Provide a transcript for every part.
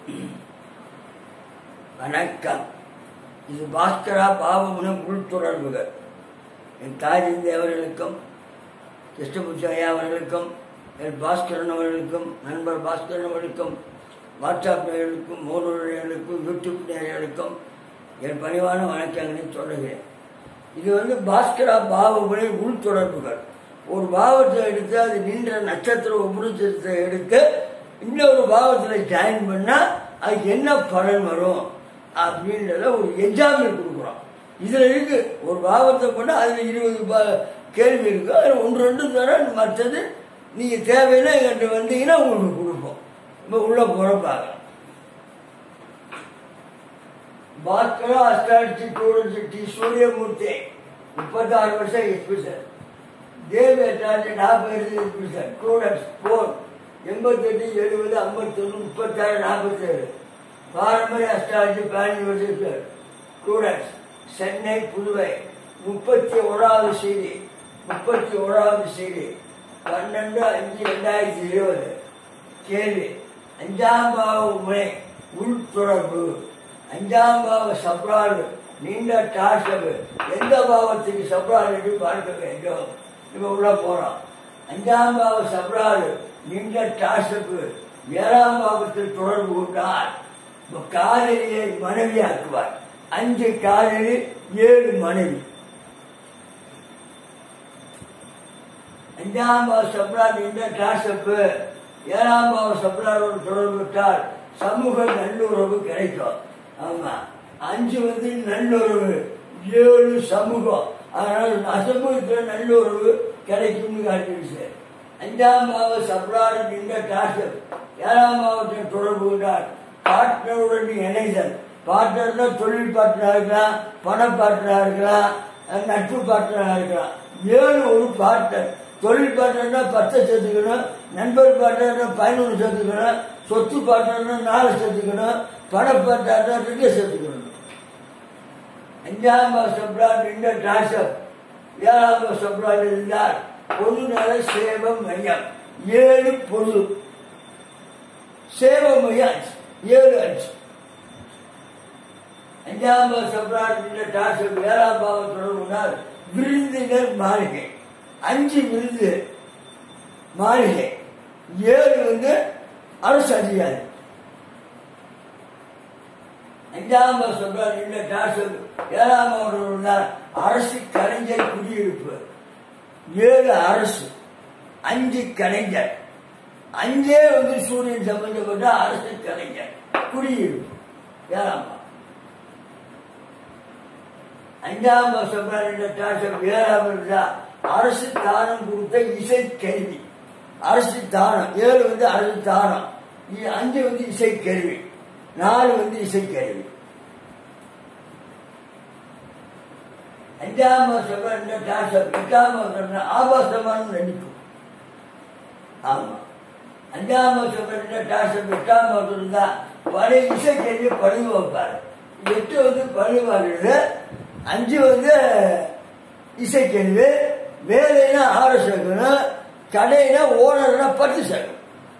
வணக்கம் இது பாஸ்கரா பாவகுண உள்தொடர்புகள் என் தாஜிந்தி அவர்களுக்கும் கிருஷ்ணபுஜி ஐயா அவர்களுக்கும் என் பாஸ்கரன் அவர்களுக்கும் நண்பர் பாஸ்கரன் அவர்களுக்கும் வாட்ஸ்அப் நேயர்களுக்கும் மோனூர் நேயர்களுக்கும் யூடியூப் நேயர்களுக்கும் என் பணிவான வணக்கங்களை சொல்லுகிறேன் இது வந்து பாஸ்கரா பாவகுண உள்தொடர்புகள் ஒரு பாவத்தை எடுத்து அது நின்ற நட்சத்திர உபரிசத்தை எடுத்து இன்னொரு பாவத்தில் ஜாயின் பண்ணால் அதுக்கு என்ன பலன் வரும் அப்படின்றத ஒரு எக்ஸாம்பிள் கொடுக்குறோம் இதில் இருக்கு ஒரு பாவத்தை கொண்டு அதில் இருபது பா கேள்வி இருக்கு அதில் ஒன்று ரெண்டு தர மற்றது நீங்கள் தேவைன்னா எங்கிட்ட வந்தீங்கன்னா உங்களுக்கு கொடுப்போம் இப்போ உள்ள போகிற பார்க்கலாம் Bhaskara astrology tourist T Suryamoorthy முப்பத்தாறு வருஷம் எக்ஸ்பிரஷன் தேவி அஸ்ட்ராலஜி நாற்பது எக்ஸ்பிரஷன் ஸ்டூடெண்ட்ஸ் ஃபோர் எண்பத்தெட்டு எழுபது ஐம்பத்தொன்று முப்பத்தாறு நாற்பத்தேழு பாரம்பரிய astrology plan university students Chennai Puduvai முப்பத்தி ஓராவது செய்தி முப்பத்தி ஓராவது செய்தி பன்னெண்டு அஞ்சு ரெண்டாயிரத்தி இருபது கேள்வி அஞ்சாம் பாவ முறை உள்தொடர்பு அஞ்சாம் பாவ சப்ராடு நீண்ட டார்சவு எந்த பாவத்துக்கு சப்ராடு என்று பார்க்க வேண்டும் நம்ம உள்ள போறோம் அஞ்சாம் பாவ சப்ராடு நீண்ட டார்சப்பு ஏழாம் பாவத்தில் தொடர்பு கொண்டால் காதலியை மனைவியாக்குவார் அஞ்சு காதலி ஏழு மனைவி அஞ்சாம் பாவ சப்ராடு நீண்ட டார்சப்பு ஏழாம் பாவ சப்ராடோடு தொடர்பு விட்டால் சமூக நல்லுறவு கிடைக்கும் ஆமா அஞ்சு வந்து நல்லுறவு ஏழு சமூகம் அதனால அசமூகத்தில் நல்லுறவு கிடைக்கும்னு காட்டிடுச்சு அஞ்சாம் பாவ சப்ராடு நின்ற டாசர் ஏழாம் பாவத்தில் தொடர்பு கொண்டார் பார்ட்னருடன் இணைதல் பார்ட்னர்னா தொழில் பார்ட்னராக இருக்கலாம் பண பார்ட்னராக இருக்கலாம் நட்பு பார்ட்னராக இருக்கலாம் ஏழு ஒரு பார்ட்னர் தொழில் பார்ட்னர்னா பத்தை சேர்த்துக்கணும் நண்பர் பார்ட்னர்னா பதினொன்று சேர்த்துக்கணும் சொத்து பார்ட்னர்னா நாலு சேர்த்துக்கணும் பண பார்ட்னர்னா ரெண்டு சேர்த்துக்கணும் அஞ்சாம் சப்ராட் நின்ற டாசர் ஏழாம் சப்ராட் இருந்தால் பொது நல சேவ மையம் ஏழு பொது சேவ மையம் ஏழு அஞ்சு அஞ்சாம் சப்ராட் நின்ற டாசர் ஏழாம் பாவம் தொடர்புனால் விருந்தினர் மாளிகை அஞ்சு விருது மாளிகை ஏழு வந்து அரசு அதிகாரி அஞ்சாம் சொல்றார் இல்ல டாசர் ஏழாம் அவர்கள் அரசு கலைஞர் குடியிருப்பு ஏழு அரசு அஞ்சு கலைஞர் அஞ்சே வந்து சூரியன் சம்பந்தப்பட்ட அரசு கலைஞர் குடியிருப்பு ஏழாம் அஞ்சாம் சொல்றார் இல்ல டாசர் ஏழாம் இருந்தா அரசு தானம் கொடுத்த இசை கருவி அரசு தானம் ஏழு வந்து அரசு தானம் அஞ்சு வந்து இசை கருவி நாலு வந்து இசைக்கருவி அஞ்சாம் சொல்ற டாக்டர் எட்டாம் சொல்ற ஆபாசமான நடிக்கும் ஆமா அஞ்சாம் சொல்ற டாக்டர் எட்டாம் இருந்தா பழைய இசைக்கருவி பழுது வைப்பாரு எட்டு வந்து பழுது வாங்குறது அஞ்சு வந்து இசைக்கருவி வேலைனா ஆறு சேர்க்கணும் கடையினா ஓனர்னா பத்து சேர்க்கணும்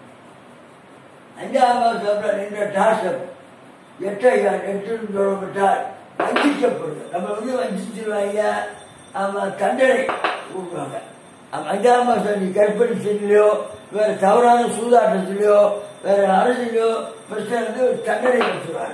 அஞ்சாம் சொல்ற நின்ற டாசம் எட்டை எட்டு சொல்லப்பட்டால் வஞ்சிக்கப்படுது நம்ம வந்து வஞ்சிச்சிருவாங்க ஆமா தண்டனை கொடுப்பாங்க அஞ்சாம் மாசம் நீ கற்பனை செய்யலையோ வேற தவறான சூதாட்டத்திலையோ வேற அரசியலையோ பிரச்சனை வந்து தண்டனை வச்சுருவாங்க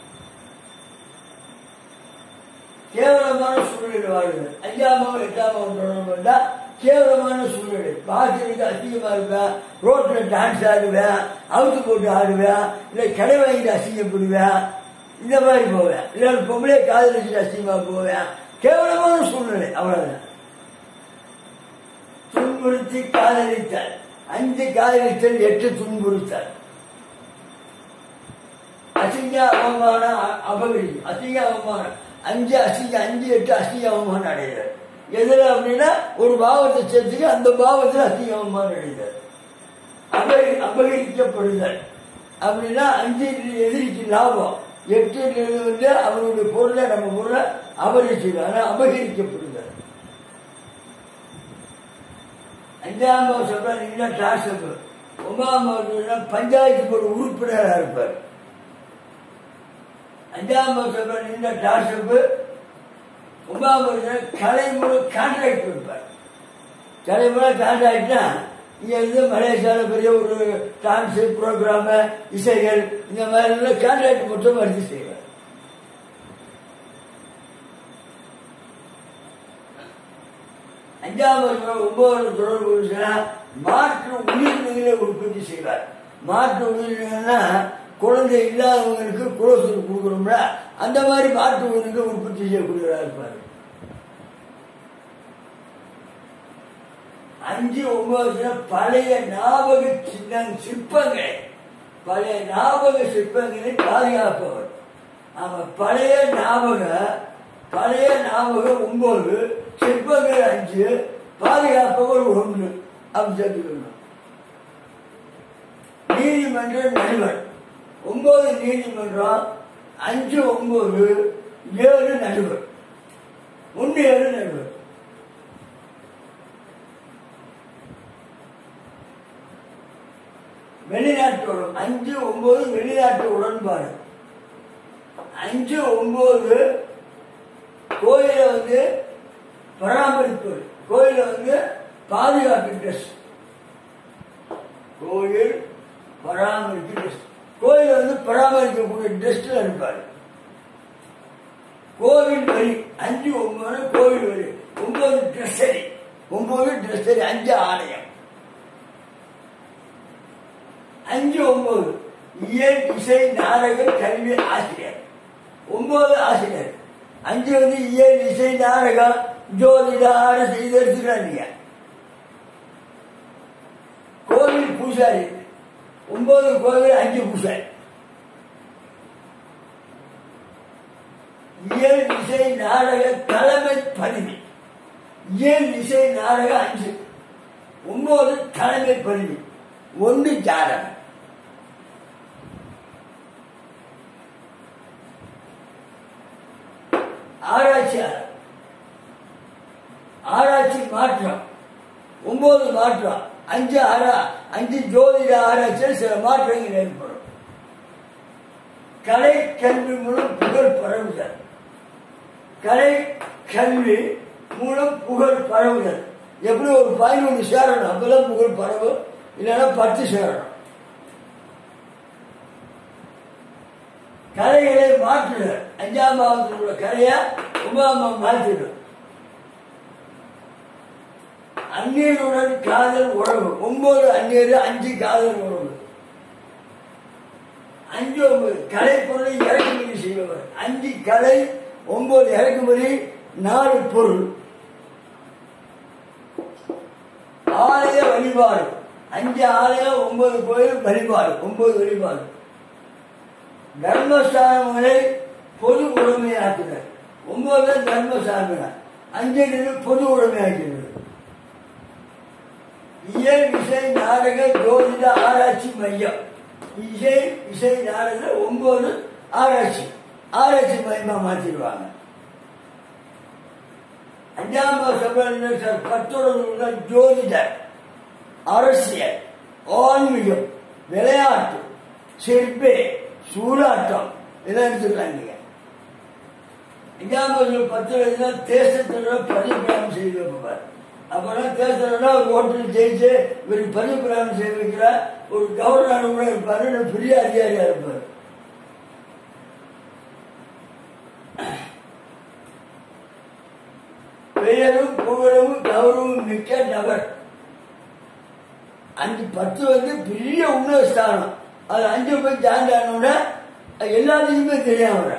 கேவலமான சூழ்நிலை வாழ்வு அஞ்சாமாவும் எட்டாமாவும் தொடர்பு கேவலமான சூழ்நிலை பாசிக்கு அசிங்கமா இருப்பேன் ரோட்ல டான்ஸ் ஆடுவேன் அவுத்து போட்டு ஆடுவேன் இல்லை கடை வாங்கிட்டு அசிங்கப்படுவேன் இந்த மாதிரி போவேன் இல்லை பொம்பளை காதலிச்சுட்டு அசிங்கமா போவேன் கேவலமான சூழ்நிலை அவ்வளவுதான் துன்புறுத்தி காதலித்தல் அஞ்சு காதலித்தல் எட்டு துன்புறுத்தல் அசிங்க அவமானம் அபகரி அசிங்க அவமானம் அஞ்சு அசிங்க அஞ்சு எட்டு அசிங்க அவமானம் அடைகிறார் எதுல அப்படின்னா ஒரு பாவத்தை சேர்த்துக்க அந்த பாவத்தில் அசிங்கமாக அடைகிறார் அபகரி அபகரிக்கப்படுதல் அப்படின்னா அஞ்சு எதிரிக்கு லாபம் எட்டு வந்து அவருடைய பொருளை நம்ம பொருளை அபகரிச்சுக்கலாம் ஆனால் அபகரிக்கப்படுதல் அஞ்சாம் சொல்ற நீங்க டாஸ்க்கு ஒன்பதாம் பஞ்சாயத்து போர்டு உறுப்பினராக இருப்பார் அஞ்சாம் வருஷம் நின்ற டார்ஷப்பு ஒன்பதாம் வருஷம் கலைமுறை கான்ட்ராக்ட் வைப்பார் கலைமுறை கான்ட்ராக்ட்னா இங்க இருந்து மலேசியாவில் பெரிய ஒரு டான்ஸ் ப்ரோக்ராமு இசைகள் இந்த மாதிரி எல்லாம் கான்ட்ராக்ட் மட்டும் எடுத்து செய்வார் அஞ்சாம் வருஷம் ஒன்பது தொடர்பு இருந்துச்சுன்னா மாற்று உயிரினங்களை உற்பத்தி செய்வார் மாற்று உயிரினங்கள்னா குழந்தை இல்லாதவங்களுக்கு குலோசல் கொடுக்குறோம்ல அந்த மாதிரி மாற்று உயிரினங்களை உற்பத்தி செய்யக்கூடியவராக இருப்பார் அஞ்சு ஒன்பது பழைய ஞாபக சின்ன சிற்பங்களை பழைய ஞாபக சிற்பங்களை பாதுகாப்பவர் ஆமா பழைய ஞாபக பழைய ஞாபகம் ஒன்பது சிற்பங்கள் அஞ்சு பாதுகாப்பவர் ஒன்று அப்படி சேர்த்துக்கணும் நீதிமன்ற நடுவர் ஒன்பது நீதிமன்றம் அஞ்சு ஒன்பது ஏழு நடுவர் ஒன்று ஏழு நடுவர் வெளிநாட்டு உடன் அஞ்சு ஒன்பது வெளிநாட்டு உடன்பாடு அஞ்சு ஒன்பது கோயில வந்து பராமரிப்பு கோயில வந்து பாதுகாப்பு ட்ரெஸ் கோயில் பராமரிப்பு ட்ரெஸ் கோயில வந்து பராமரிக்கக்கூடிய ட்ரெஸ்ல இருப்பாரு கோவில் வரி அஞ்சு ஒன்பது கோவில் வரி ஒன்பது ட்ரெஸ்ஸரி ஒன்பது ட்ரெஸ்ஸரி அஞ்சு ஆலயம் அஞ்சு ஒன்பது இயல் இசை நாடக கல்வி ஆசிரியர் ஒன்பது ஆசிரியர் அஞ்சு வந்து இயல் இசை நாடகம் ஜோதிட ஆட செய்து எடுத்துக்கிறாங்க கோவில் பூசாரி ஒன்பது கோவில் அஞ்சு பூசாரி இயல் இசை நாடக தலைமை பதவி இயல் இசை நாடக அஞ்சு ஒன்பது தலைமை பதவி ஒன்று ஜாதகம் ஆராய்ச்சியாளர் ஆராய்ச்சி மாற்றம் ஒன்பது மாற்றம் அஞ்சு ஆறா அஞ்சு ஜோதிட ஆராய்ச்சியில் சில மாற்றங்கள் ஏற்படும் கலை கல்வி மூலம் புகழ் பரவுதல் கலை கல்வி மூலம் புகழ் பரவுதல் எப்படி ஒரு பதினொன்று சேரணும் அப்பதான் புகழ் பரவும் இல்லைன்னா பத்து சேரணும் கலைகளை மாற்றுதல் அஞ்சாம் பாவத்தில் உள்ள கலையை ஒன்பதாம் மாற்றிடும் அந்நியருடன் காதல் உறவு ஒன்பது அந்நியர் அஞ்சு காதல் உறவு அஞ்சு ஒன்பது கலை பொருளை இறக்குமதி செய்பவர் அஞ்சு கலை ஒன்பது இறக்குமதி நாலு பொருள் ஆலய வழிபாடு அஞ்சு ஆலயம் ஒன்பது கோயில் வழிபாடு ஒன்பது வழிபாடு தர்மஸ்தானங்களை பொது உடைமையாக்குதல் ஒன்பது தர்மஸ்தானங்கள் அஞ்சு பொது உடைமையாக்கிறது இயல் இசை நாடக ஜோதிட ஆராய்ச்சி மையம் இசை இசை நாடக ஒன்பது ஆராய்ச்சி ஆராய்ச்சி மையமா மாற்றிடுவாங்க அஞ்சாம் சபையில் சார் பத்தொன்பது உள்ள ஜோதிடர் அரசியல் ஆன்மீகம் விளையாட்டு சிற்பி சூதாட்டம் இதெல்லாம் எடுத்துக்கலாம் நீங்க அஞ்சாம் வருஷம் பத்து வயசுல தேசத்துல பதிப்பிராயம் செய்து வைப்பார் அப்பெல்லாம் தேர்தலா ஒரு ஓட்டில் ஜெயிச்சு இவர் பதிப்பிராயம் செய்து வைக்கிற ஒரு கவர்னர் கூட இருப்பாரு பெரிய அதிகாரியா இருப்பார் பெயரும் புகழும் கௌரவம் மிக்க நபர் அஞ்சு பத்து வந்து பெரிய உணவு ஸ்தானம் அது அஞ்சு போய் ஜாண்டானோட எல்லாத்துக்குமே தெரியும் அவரை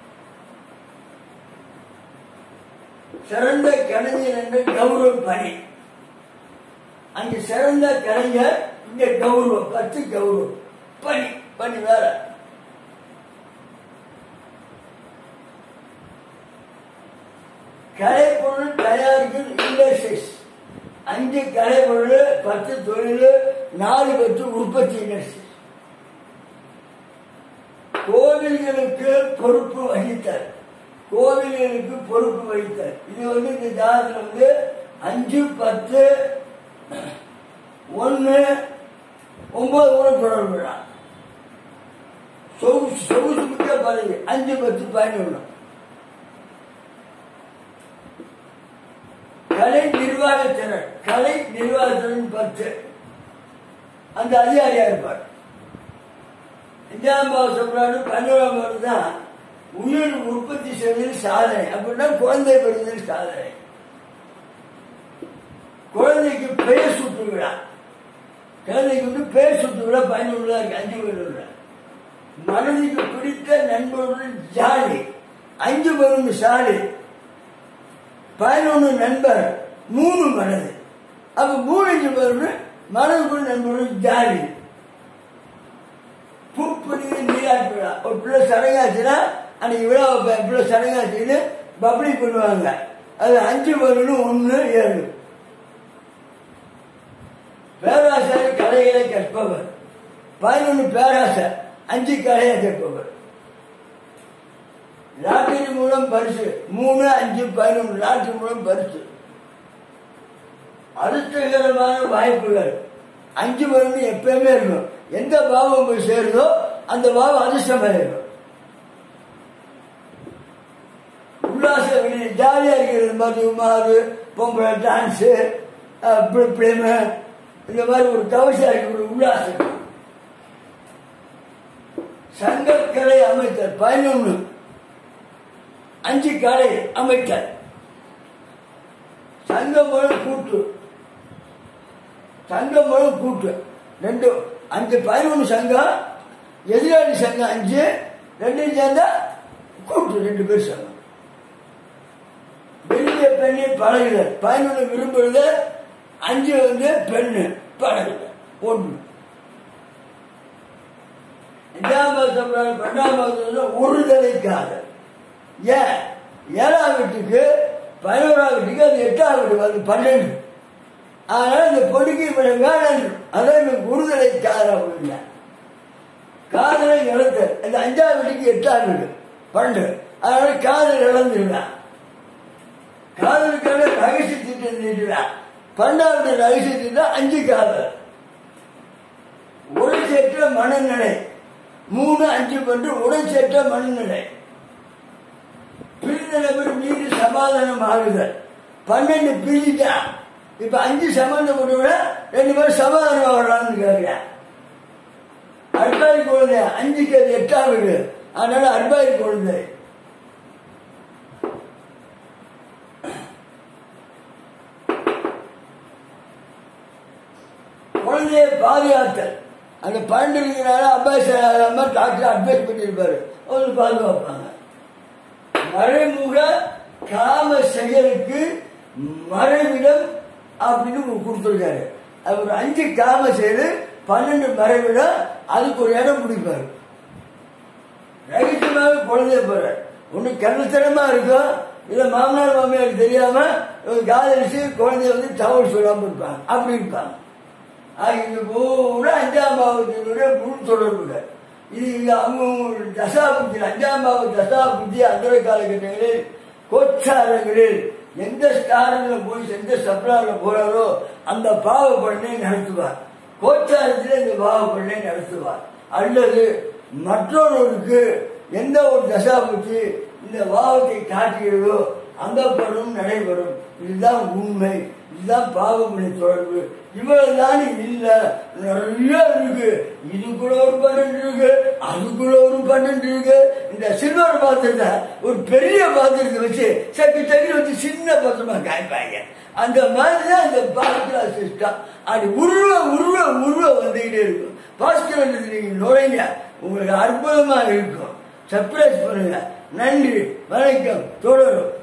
சிறந்த கலைஞர் என்ற கௌரவ பணி அங்க சிறந்த கலைஞர் இங்க கௌரவம் பத்து கௌரவம் பணி பணி வேற கலைப்பொருள் தயாரிக்கும் இண்டஸ்ட்ரீஸ் அஞ்சு கலைப்பொருள் பத்து தொழில் நாலு பத்து உற்பத்தி இண்டஸ்ட்ரீஸ் கோவில்களுக்கு பொறுப்பு வகித்தார் கோவில்களுக்கு பொறுப்பு வகித்தார் இது வந்து இந்த ஜாதகத்தில் வந்து அஞ்சு பத்து ஒன்று ஒன்பது கூட தொடர்புறான் சொகுசு சொகுசு மிக்க பதவி அஞ்சு பத்து பதினொன்று கலை நிர்வாகத்திறன் கலை நிர்வாகத்திறன் பத்து அந்த அதிகாரியா இருப்பார் அஞ்சாம் பாவம் சொல்றாரு பதினோராம் பாவம் தான் உயிர் உற்பத்தி செய்வதில் சாதனை அப்படின்னா குழந்தை பெறுவதில் சாதனை குழந்தைக்கு பெயர் சுட்டு விழா குழந்தைக்கு வந்து பெயர் சுட்டு விழா பதினொன்று இருக்கு அஞ்சு பேர் மனதிற்கு பிடித்த நண்பர்களுடன் ஜாலி அஞ்சு பேரும் சாலி பதினொன்று நண்பர் மூணு மனது அப்ப மூணு அஞ்சு பேரும் மனதுக்குள் நண்பர்களும் ஜாலி பூப்பணிக்கு நீராட்டு விழா ஒரு பிள்ளை சடங்காச்சுன்னா அன்னைக்கு விழா வைப்பேன் பிள்ளை சடங்காச்சுன்னு பப்ளிக் பண்ணுவாங்க அது அஞ்சு பேருன்னு ஒன்று ஏழு பேராசிரியர் கலைகளை கற்பவர் பதினொன்று பேராசை அஞ்சு கலையை கற்பவர் லாட்டரி மூலம் பரிசு மூணு அஞ்சு பதினொன்று லாட்டரி மூலம் பரிசு அதிர்ஷ்டகரமான வாய்ப்புகள் அஞ்சு மணி எப்பயுமே இருக்கும் எந்த பாவம் போய் சேருதோ அந்த பாவம் அதிர்ஷ்டம் இருக்கும் உல்லாச வெளியே ஜாலியா இருக்கிறது மது மாறு பொம்பளை டான்ஸு பிளேமு இந்த மாதிரி ஒரு தவசா இருக்கு ஒரு உல்லாசம் சங்கக்கலை அமைத்தல் பதினொன்று அஞ்சு கலை அமைத்தல் சங்கம் மூலம் கூட்டு சங்கம் மூலம் கூட்டு ரெண்டு அஞ்சு பதினொன்று சங்கம் எதிராளி சங்கம் அஞ்சு ரெண்டும் சேர்ந்தா கூட்டு ரெண்டு பேர் சங்கம் வெளிய பெண்ணை பழகுதல் பதினொன்று விரும்புறது அஞ்சு வந்து பெண்ணு பழகுதல் ஒன்று அஞ்சாம் சொல்றாங்க பன்னெண்டாம் ஒருதலை காதல் ஏன் ஏழாம் வீட்டுக்கு பதினோராம் வீட்டுக்கு அது எட்டாம் வீட்டுக்கு அது பன்னெண்டு அதனால இந்த பொடுக்கை விட வேணும் அதான் எனக்கு ஒருதலை காதல் அப்படின்னா காதலை இழத்தல் அந்த அஞ்சாம் வீட்டுக்கு எட்டாம் வீடு பன்னெண்டு அதனால காதல் இழந்துடுவேன் காதலுக்கான ரகசிய திட்டம் நீட்டுவேன் பன்னெண்டாவது ரகசிய திட்டம் அஞ்சு காதல் உடல் சேற்ற மனநிலை மூணு அஞ்சு பன்று உடல் சேற்ற மனநிலை பிரிந்த நபர் மீது சமாதானம் ஆகுதல் பன்னெண்டு பிரிஞ்சுட்டான் இப்ப அஞ்சு சம்பந்தப்பட்ட ரெண்டு பேரும் சமாதானம் ஆகலாம்னு கேட்கிறேன் அட்பாய் குழந்தை அஞ்சுக்கு அது எட்டாம் வீடு அதனால அட்பாய் குழந்தை குழந்தையை பாதுகாத்தல் அந்த பன்னெண்டு இருக்கிறனால அப்பாஸ் அம்மா டாக்டர் அட்வைஸ் பண்ணியிருப்பாரு அவங்க பாதுகாப்பாங்க மறைமுக காம செயலுக்கு மறைவிடம் அப்படின்னு கொடுத்துருக்காரு அது ஒரு அஞ்சு காம செயல் பன்னெண்டு மறைவிடம் அதுக்கு ஒரு இடம் பிடிப்பாரு ரகசியமாக குழந்தைய போறார் ஒண்ணு கள்ளத்தனமா இருக்கும் இல்ல மாமனார் மாமியாருக்கு தெரியாம இவங்க காதலிச்சு குழந்தைய வந்து தவறு சொல்லாம இருப்பாங்க அப்படி இருப்பாங்க ஆக இது பூரா அஞ்சாம் பாவத்தினுடைய முழு தொடர்புல இது இங்க அவங்க தசாபுத்தி அஞ்சாம் பாவ தசாபுத்தி அந்த காலகட்டங்களில் கோச்சாரங்களில் எந்த ஸ்டாரில் போய் எந்த சப்ளால போறாரோ அந்த பாவ பண்ணை நடத்துவார் கோச்சாரத்தில் இந்த பாவ பண்ணை நடத்துவார் அல்லது மற்றொருவருக்கு எந்த ஒரு தசாபுத்தி இந்த பாவத்தை காட்டுகிறதோ அந்த படம் நடைபெறும் இதுதான் உண்மை இதுதான் பாவமணி தொடர்பு இவ்வளவுதான் இல்ல நிறைய இருக்கு இது கூட ஒரு பன்னெண்டு இருக்கு அதுக்குள்ள ஒரு பன்னெண்டு இருக்கு இந்த சில்வர் பாத்திரத்தை ஒரு பெரிய பாத்திரத்தை வச்சு சட்டி தண்ணி வச்சு சின்ன பாத்திரமா காய்ப்பாங்க அந்த மாதிரிதான் இந்த பாத்திரா சிஸ்டம் அது உருவ உருவ உருவ வந்துகிட்டே இருக்கும் பாஸ்கர் நீங்க நுழைங்க உங்களுக்கு அற்புதமா இருக்கும் சர்ப்ரைஸ் பண்ணுங்க நன்றி வணக்கம் தொடரும்